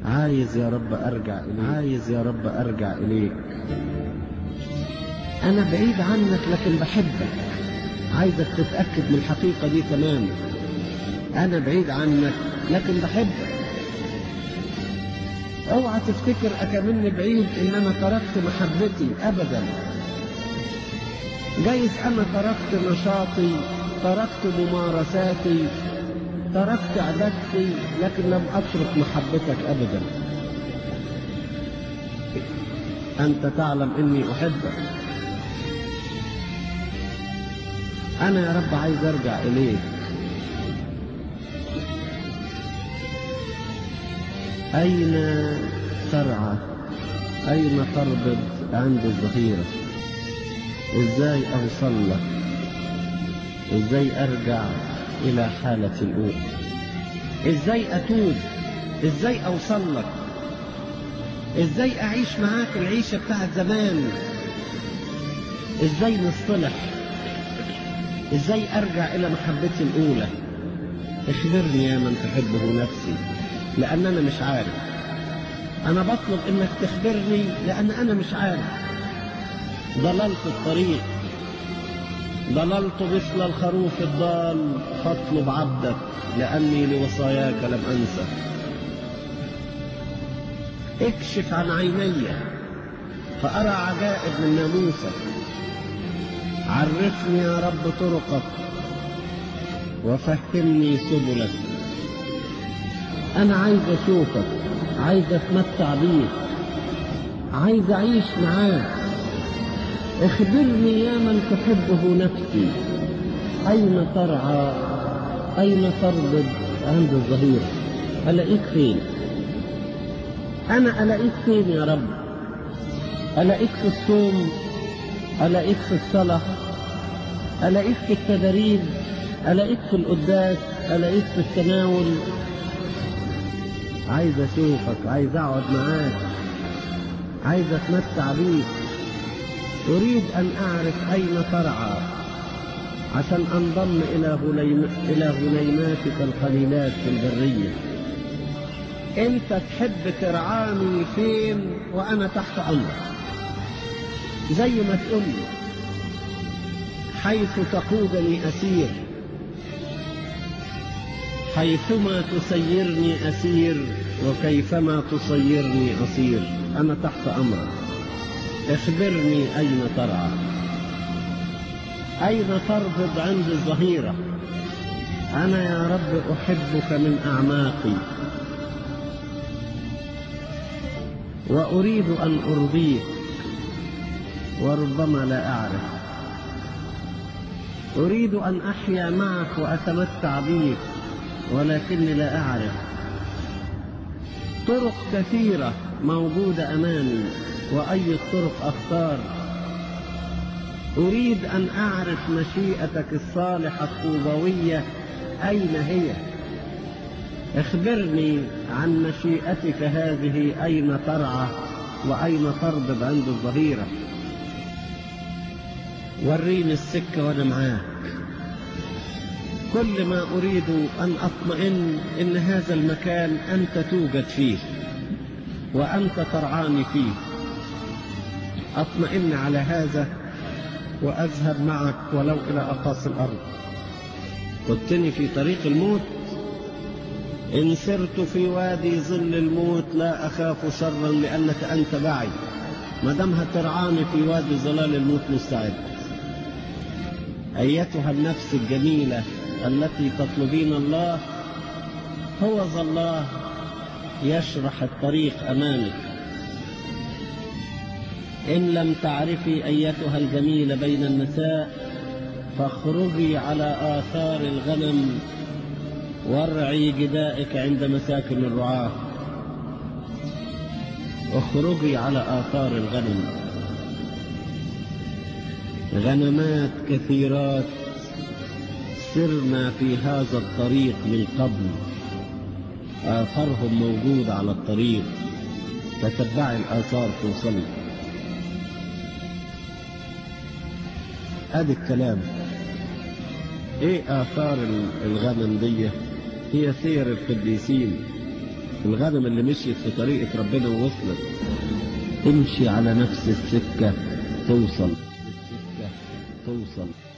عايز يا رب ارجع اليك عايز يا رب ارجع اليك انا بعيد عنك لكن بحبك عايزك تتاكد من الحقيقه دي تماما انا بعيد عنك لكن بحبك اوعى تفتكر اكملني بعيد ان انا تركت محبتي ابدا جايز انا تركت نشاطي تركت ممارساتي تركت عبادتي لكن لم اترك محبتك ابدا انت تعلم اني احبك انا يا رب عايز ارجع اليك اين ترعى اين تربض عند الظهيره ازاي اوصل لك ازاي ارجع الى حالة الاولى ازاي اتوب ازاي اوصل لك ازاي اعيش معاك العيشة بتاعت زمان ازاي نصطلح ازاي ارجع الى محبتي الاولى اخبرني يا من تحبه نفسي لان انا مش عارف انا بطلب انك تخبرني لان انا مش عارف ضللت الطريق ضللت مثل الخروف الضال فاطلب عبدك لأني لوصاياك لم أنسى اكشف عن عيني فأرى عجائب من ناموسك عرفني يا رب طرقك وفهمني سبلك أنا عايز أشوفك عايز أتمتع بيك عايز أعيش معاك اخبرني يا من تحبه نفسي أين ترعى أين تربض عند الظهيرة ألاقيك فين أنا ألاقيك فين يا رب ألاقيك في الصوم ألاقيك في الصلاة ألاقيك في التدريب ألاقيك في القداس ألاقيك في التناول عايز أشوفك عايز أقعد معاك عايز أتمتع بيك أريد أن أعرف أين ترعى عشان أنضم إلى غنيم إلى غنيماتك القليلات في البرية أنت تحب ترعاني فين وأنا تحت أمرك زي ما تقول لي حيث تقودني أسير حيثما تسيرني أسير وكيفما تصيرني أسير أنا تحت أمرك اخبرني أين ترعى أين تربض عند الظهيرة أنا يا رب أحبك من أعماقي وأريد أن أرضيك وربما لا أعرف أريد أن أحيا معك وأتمتع بيك ولكني لا أعرف طرق كثيرة موجودة أمامي وأي الطرق أختار أريد أن أعرف مشيئتك الصالحة الطوبوية أين هي اخبرني عن مشيئتك هذه أين ترعى وأين تربض عند الظهيرة وريني السكة وأنا معاك كل ما أريد أن أطمئن إن هذا المكان أنت توجد فيه وأنت ترعاني فيه أطمئن على هذا وأذهب معك ولو إلى أقاصي الأرض قلتني في طريق الموت إن سرت في وادي ظل الموت لا أخاف شرا لأنك أنت معي ما دام هترعاني في وادي ظلال الموت مستعد أيتها النفس الجميلة التي تطلبين الله هو ذا الله يشرح الطريق أمامك إن لم تعرفي أيتها الجميلة بين النساء فاخرجي على آثار الغنم وارعي جدائك عند مساكن الرعاة اخرجي على آثار الغنم غنمات كثيرات سرنا في هذا الطريق من قبل آثارهم موجودة على الطريق تتبعي الآثار توصلي هذا الكلام ايه آثار الغنم دي هي سير القديسين الغنم اللي مشيت في طريقة ربنا ووصلت امشي على نفس السكة توصل توصل